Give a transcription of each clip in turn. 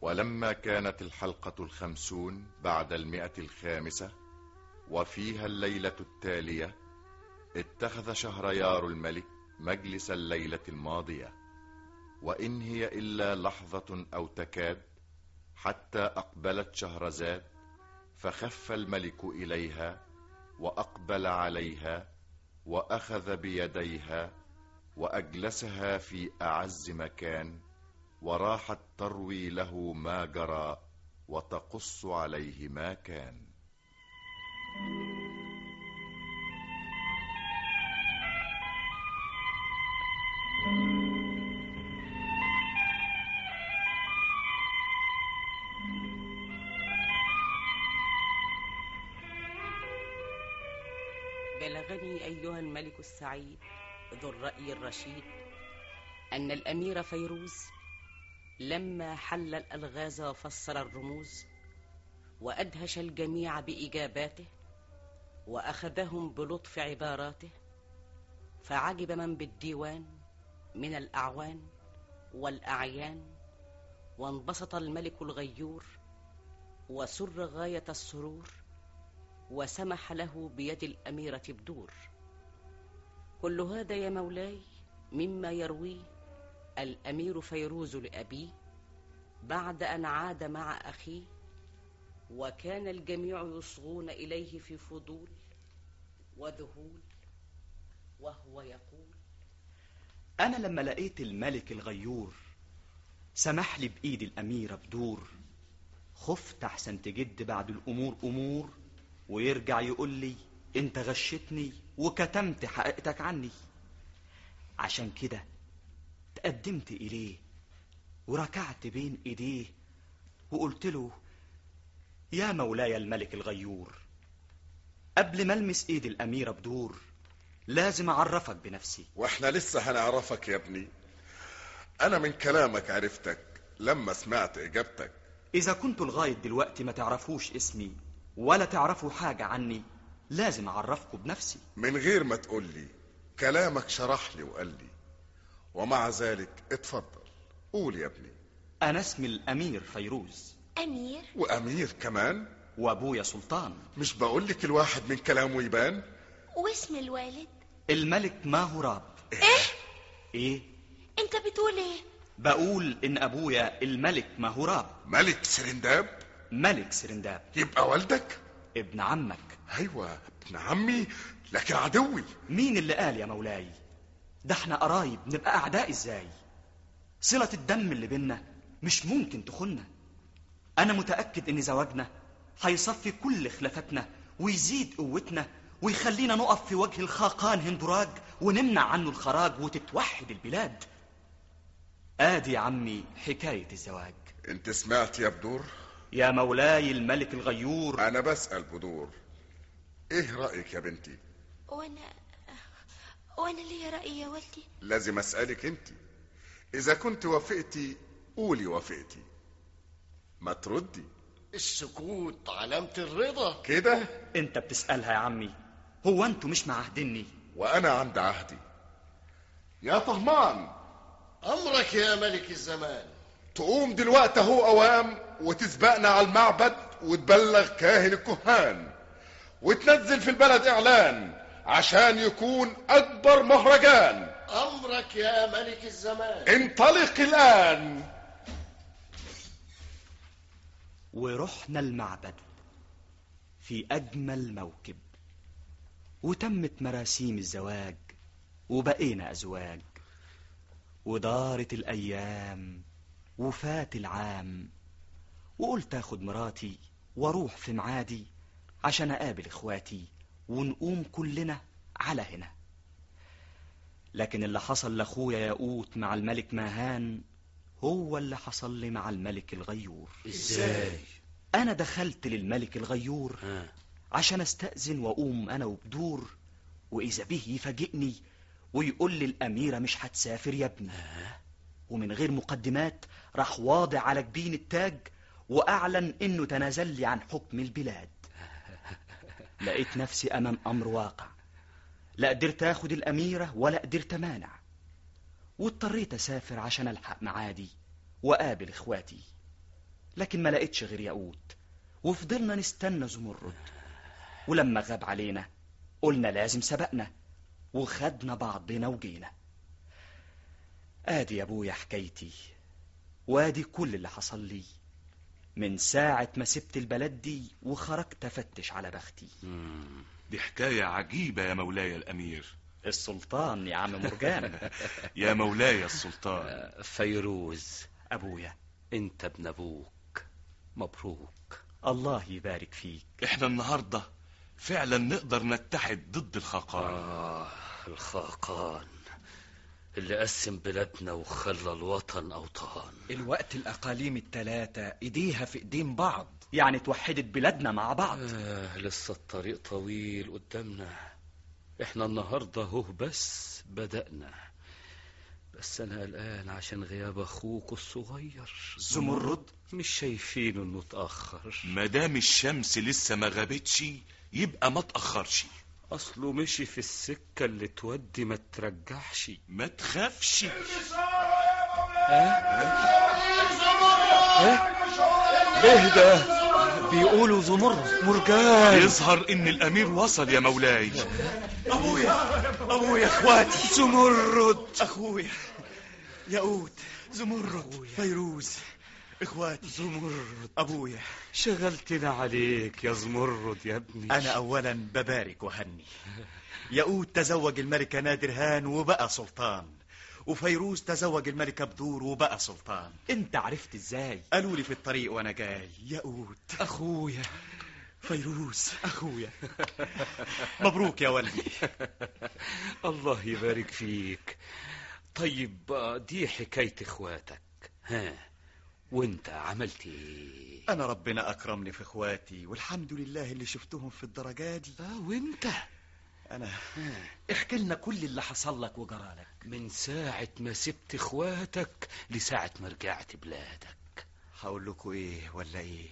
ولما كانت الحلقة الخمسون بعد المئة الخامسة وفيها الليلة التالية اتخذ شهريار الملك مجلس الليلة الماضية وإن هي إلا لحظة أو تكاد حتى أقبلت شهرزاد فخف الملك إليها وأقبل عليها وأخذ بيديها وأجلسها في أعز مكان وراحت تروي له ما جرى وتقص عليه ما كان بلغني أيها الملك السعيد ذو الرأي الرشيد أن الأمير فيروز لما حل الألغاز وفسر الرموز وأدهش الجميع بإجاباته وأخذهم بلطف عباراته فعجب من بالديوان من الأعوان والأعيان وانبسط الملك الغيور وسر غاية السرور وسمح له بيد الأميرة بدور كل هذا يا مولاي مما يرويه الأمير فيروز لأبيه بعد أن عاد مع أخيه وكان الجميع يصغون إليه في فضول وذهول وهو يقول أنا لما لقيت الملك الغيور سمح لي بإيد الأميرة بدور خفت أحسن تجد بعد الأمور أمور ويرجع يقول لي أنت غشتني وكتمت حقيقتك عني عشان كده تقدمت إليه وركعت بين إيديه وقلت له يا مولاي الملك الغيور قبل ما المس ايد الاميره بدور لازم اعرفك بنفسي واحنا لسه هنعرفك يا ابني انا من كلامك عرفتك لما سمعت اجابتك اذا كنتوا لغايه دلوقتي ما تعرفوش اسمي ولا تعرفوا حاجه عني لازم اعرفكم بنفسي من غير ما تقول لي كلامك شرح لي وقال لي ومع ذلك اتفضل قول يا ابني انا اسمي الامير فيروز أمير وامير كمان وابويا سلطان مش بقول لك الواحد من كلامه يبان واسم الوالد الملك ماهوراب إيه؟ ايه أنت بتقول إيه؟ بقول ان ابويا الملك ماهوراب ملك سرنداب ملك سرنداب يبقى والدك ابن عمك ايوه ابن عمي لكن عدوي مين اللي قال يا مولاي ده احنا قرايب نبقى اعداء ازاي صلة الدم اللي بينا مش ممكن تخنا انا متأكد ان زواجنا هيصفي كل خلافاتنا ويزيد قوتنا ويخلينا نقف في وجه الخاقان هندراج ونمنع عنه الخراج وتتوحد البلاد ادي يا عمي حكاية الزواج انت سمعت يا بدور يا مولاي الملك الغيور انا بسأل بدور ايه رأيك يا بنتي وأنا وأنا ليا رأي يا والدي لازم اسألك انت اذا كنت وافقتي قولي وافقتي ما تردي السكوت علامة الرضا كده انت بتسألها يا عمي هو انتوا مش معهدني وانا عند عهدي يا طهمان أمرك يا ملك الزمان تقوم دلوقتي اهو اوام وتسبقنا على المعبد وتبلغ كاهن الكهان وتنزل في البلد اعلان عشان يكون اكبر مهرجان أمرك يا ملك الزمان انطلق الان ورحنا المعبد في أجمل موكب وتمت مراسيم الزواج وبقينا أزواج ودارت الأيام وفات العام وقلت أخد مراتي واروح في معادي عشان أقابل إخواتي ونقوم كلنا على هنا لكن اللي حصل لأخويا ياقوت مع الملك ماهان هو اللي حصل لي مع الملك الغيور ازاي أنا دخلت للملك الغيور ها. عشان استأذن وأقوم أنا وبدور وإذا به يفاجئني ويقول لي الأميرة مش هتسافر يا ابني ومن غير مقدمات راح واضع على جبين التاج وأعلن إنه تنازل لي عن حكم البلاد لقيت نفسي أمام أمر واقع لا قدرت أخد الأميرة ولا قدرت أمانع واضطريت أسافر عشان ألحق معادي وأقابل إخواتي لكن ما لقيتش غير ياقوت وفضلنا نستنى زمرد ولما غاب علينا قلنا لازم سبقنا وخدنا بعضنا وجينا ادي يا ابويا حكايتي وادي كل اللي حصل لي من ساعة ما سبت البلد دي وخرجت افتش على بختي مم. دي حكاية عجيبة يا مولاي الأمير السلطان يا عم مرجان يا مولاي السلطان فيروز ابويا انت ابن ابوك مبروك الله يبارك فيك احنا النهاردة فعلا نقدر نتحد ضد الخاقان آه الخاقان اللي قسم بلادنا وخلى الوطن أوطان الوقت الأقاليم التلاتة إيديها في إيدين بعض يعني توحدت بلادنا مع بعض آه لسه الطريق طويل قدامنا احنا النهاردة هو بس بدأنا بس أنا قلقان عشان غياب أخوك الصغير زمرد مش شايفينه إنه اتأخر مدام الشمس لسه ما غابتش يبقى ما تأخرش أصله مشي في السكة اللي تودي ما ترجعش ما تخافش إيه ده بيقولوا زمرد مرجان يظهر ان الامير وصل يا مولاي أبويا أبويا إخواتي زمرد أخويا ياقوت زمرد فيروز إخواتي زمرد أبويا شغلتنا عليك يا زمرد يا ابني أنا أولا ببارك وهني ياقوت تزوج الملكة نادر هان وبقى سلطان وفيروز تزوج الملكة بدور وبقى سلطان انت عرفت ازاي قالوا لي في الطريق وانا جاي ياقوت اخويا فيروز اخويا مبروك يا ولدي الله يبارك فيك طيب آه، دي حكاية اخواتك ها وانت عملت ايه انا ربنا اكرمني في اخواتي والحمد لله اللي شفتهم في الدرجات دي آه وانت انا احكي لنا كل اللي حصل لك وجرالك من ساعة ما سبت اخواتك لساعة ما رجعت بلادك هقول لكم ايه ولا ايه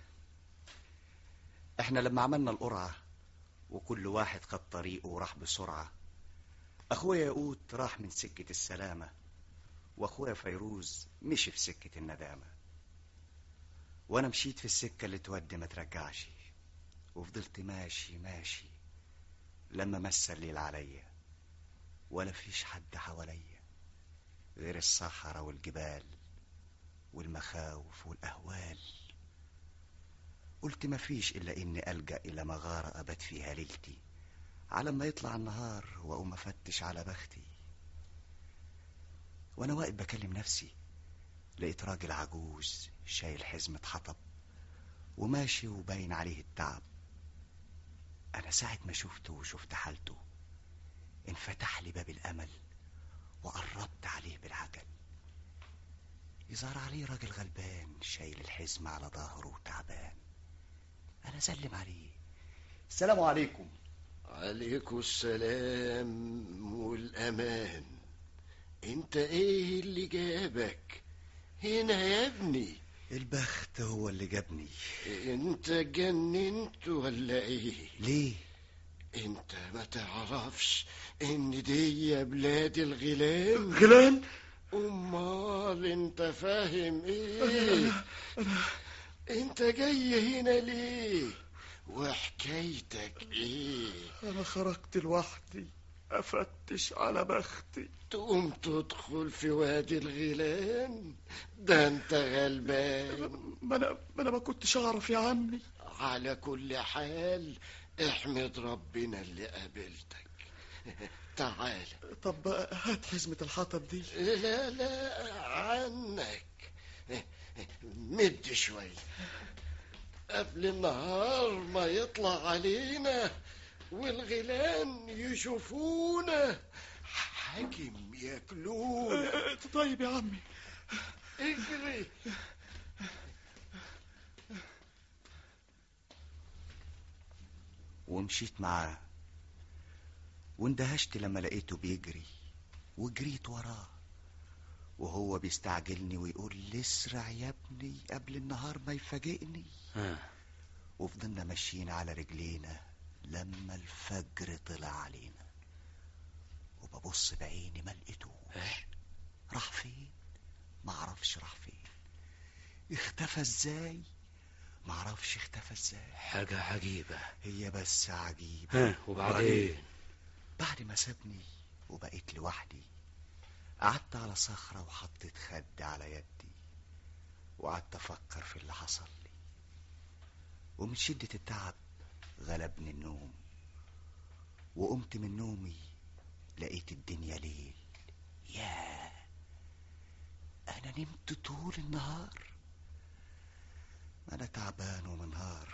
احنا لما عملنا القرعة وكل واحد خد طريقه وراح بسرعة اخويا ياقوت راح من سكة السلامة واخويا فيروز مشي في سكة الندامة وانا مشيت في السكة اللي تودي ما ترجعش وفضلت ماشي ماشي لما مس الليل عليا ولا فيش حد حواليا غير الصحراء والجبال والمخاوف والأهوال قلت مفيش إلا إني ألجأ إلى مغارة أبات فيها ليلتي على ما يطلع النهار وأقوم أفتش على بختي وأنا واقف بكلم نفسي لقيت راجل عجوز شايل حزمة حطب وماشي وباين عليه التعب أنا ساعة ما شفته وشفت حالته انفتح لي باب الأمل وقربت عليه بالعجل يظهر عليه راجل غلبان شايل الحزمة على ظهره وتعبان أنا سلم عليه السلام عليكم عليكم السلام والأمان انت ايه اللي جابك هنا يا ابني البخت هو اللي جابني انت جننت ولا ايه ليه انت ما تعرفش ان دي بلاد الغيلان غلان امال انت فاهم ايه انت جاي هنا ليه وحكايتك ايه أنا خرجت لوحدي أفتش على بختي تقوم تدخل في وادي الغيلان ده انت غلبان ما أنا ما أنا ما كنتش أعرف يا عمي على كل حال احمد ربنا اللي قابلتك تعال طب هات حزمة الحطب دي لا لا عنك مد شوي قبل النهار ما يطلع علينا والغيلان يشوفونا حاكم ياكلونا طيب يا عمي اجري ومشيت معاه واندهشت لما لقيته بيجري وجريت وراه وهو بيستعجلني ويقول لي اسرع يا ابني قبل النهار ما يفاجئني ها وفضلنا ماشيين على رجلينا لما الفجر طلع علينا وببص بعيني ما لقيتوش راح فين ما اعرفش راح فين اختفى ازاي معرفش اختفى ازاي حاجة عجيبة هي بس عجيبة ها وبعدين بعد ما سابني وبقيت لوحدي قعدت على صخرة وحطيت خد على يدي وقعدت أفكر في اللي حصل لي ومن شدة التعب غلبني النوم وقمت من نومي لقيت الدنيا ليل ياه أنا نمت طول النهار ما أنا تعبان ومنهار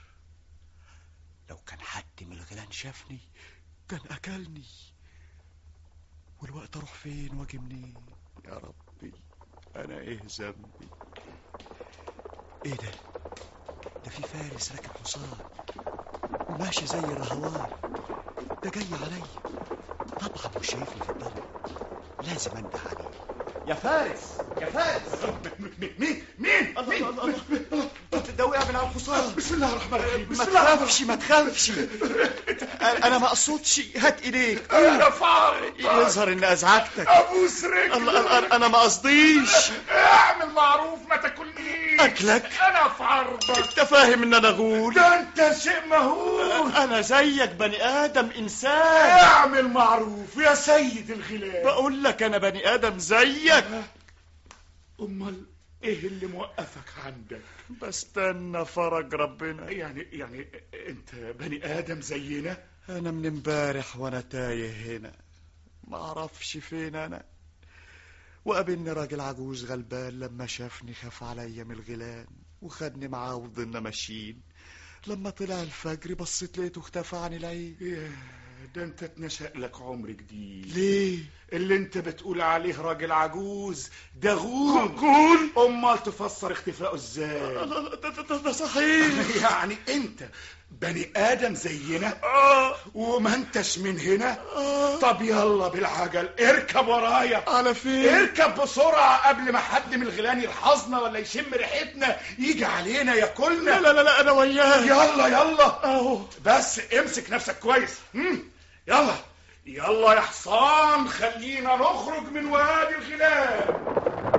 لو كان حد من الغيلان شافني كان أكلني والوقت أروح فين وأجي منين يا ربي أنا إيه ذنبي إيه ده ده في فارس راكب حصان وماشي زي الرهوان ده جاي عليا طبعا مش شايفني في الضلمة لازم انده عليه يا فارس يا فارس مين مين الله الله الله ده وقع من على الحصان بسم الله الرحمن الرحيم ما بسم الله الرحمن تخافش ما تخافش انا أنا ما اقصدش هات ايديك يا فار يظهر ان ازعجتك ابوس رجلك الله الله انا ما قصديش اعمل معروف ما تاكلنيش أكلك؟ انا في عرضك انت فاهم ان انا غول ده انت شيء مهول انا زيك بني ادم انسان اعمل معروف يا سيد الغلاب بقول لك انا بني ادم زيك امال ايه اللي موقفك عندك بستنى فرج ربنا يعني يعني انت بني ادم زينا انا من امبارح وانا تايه هنا ما اعرفش فين انا وقابلني راجل عجوز غلبان لما شافني خاف عليا من الغيلان وخدني معاه وفضلنا ماشيين لما طلع الفجر بصيت لقيته اختفى عن العين ياه، ده انت اتنشأ لك عمر جديد ليه اللي انت بتقول عليه راجل عجوز ده غول غول امال تفسر اختفائه ازاي ده, ده, ده, ده صحيح يعني انت بني ادم زينا آه وما انتش من هنا آه طب يلا بالعجل اركب ورايا على فين اركب بسرعة قبل ما حد من الغيلان يلحظنا ولا يشم ريحتنا يجي علينا ياكلنا لا لا لا, لا انا وياك يلا يلا اهو بس امسك نفسك كويس هم؟ يلا يلا يا حصان خلينا نخرج من وادي الغيلان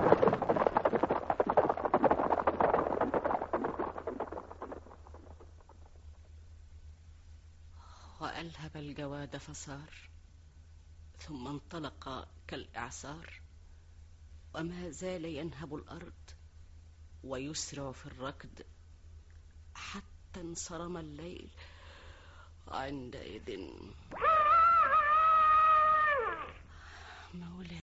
وألهب الجواد فصار ثم انطلق كالإعصار وما زال ينهب الأرض ويسرع في الركض حتى انصرم الليل عندئذ